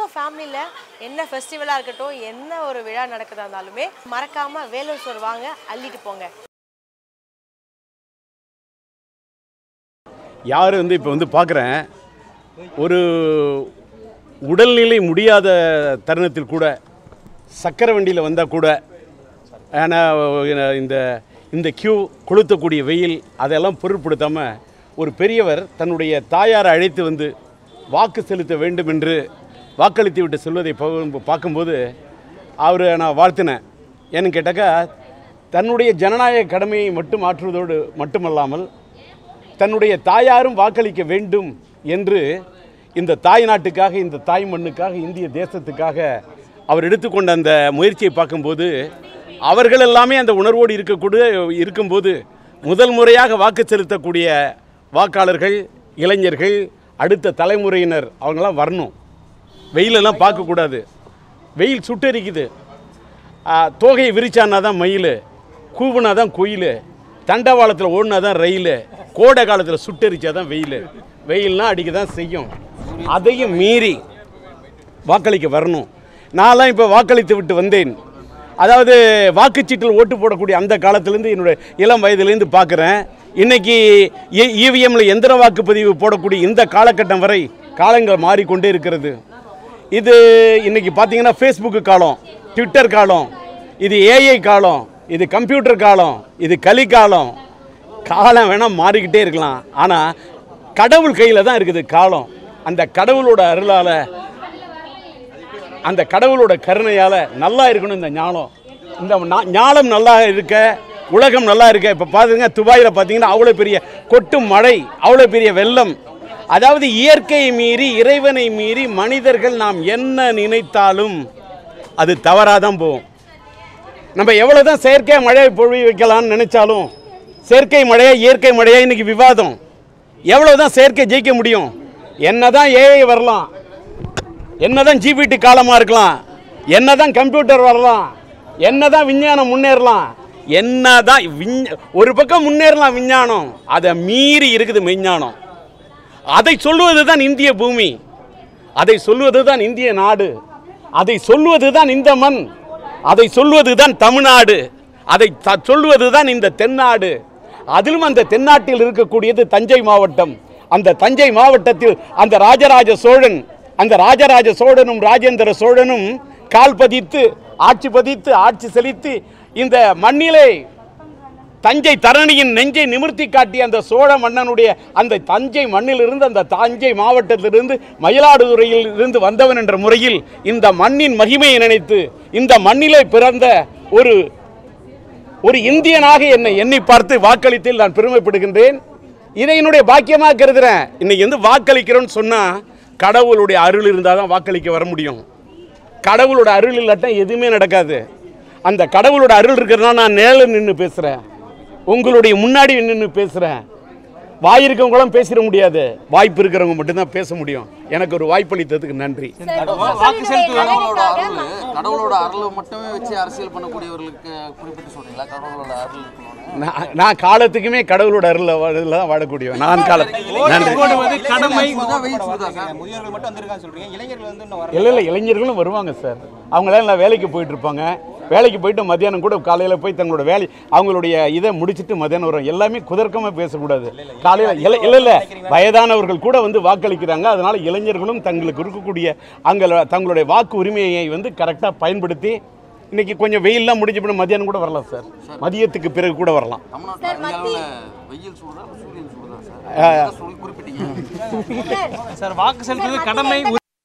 உங்கள் ஃபேமிலியில் என்ன ஃபெஸ்டிவலாக இருக்கட்டும் என்ன ஒரு விழா நடக்குதா இருந்தாலுமே மறக்காமல் வேலூர் சோறு வாங்க அள்ளிட்டு போங்க யார் வந்து இப்போ வந்து பார்க்குறேன் ஒரு உடல்நிலை முடியாத தருணத்தில் கூட சக்கரை வண்டியில் வந்தால் கூட ஆனால் இந்த இந்த கியூ கொளுத்தக்கூடிய வெயில் அதெல்லாம் பொருட்படுத்தாமல் ஒரு பெரியவர் தன்னுடைய தாயாரை அழைத்து வந்து வாக்கு செலுத்த வேண்டும் என்று வாக்களித்து விட்டு செல்வதை பா- பார்க்கும்போது அவரை நான் வாழ்த்தினேன் ஏன்னு கேட்டாக்கா தன்னுடைய ஜனநாயக கடமையை மட்டும் ஆற்றுவதோடு மட்டுமல்லாமல் தன்னுடைய தாயாரும் வாக்களிக்க வேண்டும் என்று இந்த தாய் நாட்டுக்காக இந்த தாய் மண்ணுக்காக இந்திய தேசத்துக்காக அவர் எடுத்துக்கொண்ட அந்த முயற்சியை பார்க்கும்போது அவர்கள் எல்லாமே அந்த உணர்வோடு இருக்கக்கூடிய இருக்கும்போது முதல் முறையாக வாக்கு செலுத்தக்கூடிய வாக்காளர்கள் இளைஞர்கள் அடுத்த தலைமுறையினர் அவங்களாம் வரணும் வெயிலெல்லாம் பார்க்கக்கூடாது வெயில் சுட்டெரிக்குது ஆ, தோகையை விரிச்சானா தான் மயில் கூவுனா தான் குயில் தண்டவாளத்தில் ஓடினா தான் ரயில் கோடை காலத்தில் சுட்டெரிச்சா தான் வெயில் வெயில்னா அடிக்க தான் செய்யும் அதையும் மீறி வாக்களிக்க வரணும் நான்லாம் இப்போ வாக்களித்து விட்டு வந்தேன் அதாவது வாக்குச்சீட்டில் ஓட்டு போடக்கூடிய அந்த காலத்திலேருந்து என்னுடைய இளம் வயதிலேருந்து பார்க்குறேன் இன்னைக்கு இவிஎம்மில் எந்திர வாக்குப்பதிவு போடக்கூடிய இந்த காலகட்டம் வரை காலங்கள் மாறிக்கொண்டே இருக்கிறது இது இன்னைக்கு பார்த்தீங்கன்னா ஃபேஸ்புக்கு காலம் ட்விட்டர் காலம் இது ஏஐ காலம் இது கம்ப்யூட்டர் காலம் இது கலி காலம் காலம் வேணால் மாறிக்கிட்டே இருக்கலாம் ஆனால் கடவுள் கையில் தான் இருக்குது காலம் அந்த கடவுளோட அருளால் அந்த கடவுளோட கருணையால் நல்லா இருக்கணும் இந்த ஞானம் இந்த நா- ஞானம் நல்லா இருக்க உலகம் நல்லா இருக்க இப்போ பாருங்க துபாயில் பார்த்தீங்கன்னா அவ்வளோ பெரிய கொட்டும் மழை அவ்வளோ பெரிய வெள்ளம் அதாவது இயற்கையை மீறி இறைவனை மீறி மனிதர்கள் நாம் என்ன நினைத்தாலும் அது தவறாக தான் போகும் நம்ம எவ்வளோ தான் செயற்கை மழையை பொழி வைக்கலாம்னு நினைச்சாலும் செயற்கை மழையா இயற்கை மழையா இன்னைக்கு விவாதம் எவ்வளோ தான் செயற்கை ஜெயிக்க முடியும் என்னதான் ஏஐ வரலாம் என்னதான் ஜிபிடி காலமாக இருக்கலாம் என்னதான் கம்ப்யூட்டர் வரலாம் என்னதான் விஞ்ஞானம் முன்னேறலாம் என்னதான் விஞ்ஞ ஒரு பக்கம் முன்னேறலாம் விஞ்ஞானம் அதை மீறி இருக்குது மெஞ்ஞானம் அதை சொல்லுவது தான் இந்திய பூமி அதை சொல்வது தான் இந்திய நாடு அதை சொல்வது தான் இந்த மண் அதை சொல்வது தான் தமிழ்நாடு அதை த- சொல்வது தான் இந்த தென்னாடு அதிலும் அந்த தென்னாட்டில் இருக்கக்கூடியது தஞ்சை மாவட்டம் அந்த தஞ்சை மாவட்டத்தில் அந்த ராஜராஜ சோழன் அந்த ராஜராஜ சோழனும் ராஜேந்திர சோழனும் கால் பதித்து ஆட்சி பதித்து ஆட்சி செலுத்தி இந்த மண்ணிலே தஞ்சை தரணியின் நெஞ்சை நிமிர்த்தி காட்டிய அந்த சோழ மன்னனுடைய அந்த தஞ்சை மண்ணிலிருந்து அந்த தஞ்சை மாவட்டத்திலிருந்து மயிலாடுதுறையில் இருந்து வந்தவன் என்ற முறையில் இந்த மண்ணின் மகிமையை நினைத்து இந்த மண்ணிலே பிறந்த ஒரு ஒரு இந்தியனாக என்னை எண்ணி பார்த்து வாக்களித்தில் நான் பெருமைப்படுகின்றேன் இதை என்னுடைய பாக்கியமாக கருதுறேன் இன்னைக்கு வந்து வாக்களிக்கிறோன்னு சொன்னா கடவுளுடைய அருள் இருந்தால் தான் வாக்களிக்க வர முடியும் கடவுளோட அருள் இல்லாட்டா எதுவுமே நடக்காது அந்த கடவுளோட அருள் இருக்கிறதுனால நான் நேரில் நின்று பேசுகிறேன் உங்களுடைய முன்னாடி நின்று பேசுகிறேன் வாய் இருக்கவங்களும் பேசிட முடியாது வாய்ப்பு இருக்கிறவங்க மட்டும்தான் பேச முடியும் எனக்கு ஒரு வாய்ப்பளித்ததுக்கு நன்றி வாக்கு செலுத்துவது கடவுளோட அருள் கடவுளோட அருளை மட்டுமே வச்சு அரசியல் பண்ணக்கூடியவர்களுக்கு குறிப்பிட்டு சொல்றீங்களா கடவுளோட அருள் இருக்கணும்னு நான் நான் காலத்துக்குமே கடவுளோட அருள் தான் வாழக்கூடியவன் நான் காலம் நன்றி கடமை வெயில் சுடுதா சார் முதியோர்கள் மட்டும் வந்திருக்கான்னு சொல்றீங்க இளைஞர்கள் வந்து இன்னும் வரல இல்லை இல்லை இளைஞர்களும் வருவாங்க சார் அவங்களாம் எல்லாம் வேலைக்கு போயிட்டு இருப்பாங்க வேலைக்கு போயிட்டு மத்தியானம் கூட காலையில் போய் தங்களோட வேலை அவங்களுடைய இதை முடிச்சிட்டு மத்தியானம் வரும் எல்லாமே குதர்க்கமாக பேசக்கூடாது காலையில் இல்லை இல்லை இல்லை வயதானவர்கள் கூட வந்து வாக்களிக்கிறாங்க அதனால இளைஞர்களும் தங்களுக்கு இருக்கக்கூடிய அங்கே தங்களுடைய வாக்கு உரிமையை வந்து கரெக்டாக பயன்படுத்தி இன்னைக்கு கொஞ்சம் வெயில்லாம் முடிஞ்ச பிறகு மத்தியானம் கூட வரலாம் சார் மதியத்துக்கு பிறகு கூட வரலாம் தமிழ்நாட்டில் அதிக அளவில் வெயில் சுடுதா சூரியன் சுடுதா சார் அதான் சொல்லி குறிப்பிட்டீங்க சார் வாக்கு செலுத்துவது கடமை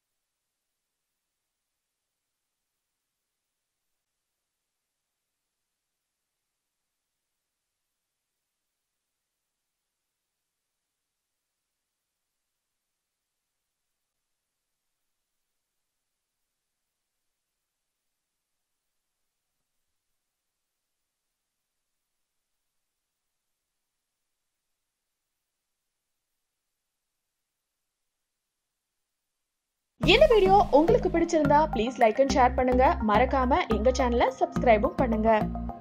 இந்த வீடியோ உங்களுக்கு பிடிச்சிருந்தா ப்ளீஸ் லைக் அண்ட் ஷேர் பண்ணுங்க மறக்காம எங்க சேனலை சப்ஸ்கிரைபும் பண்ணுங்க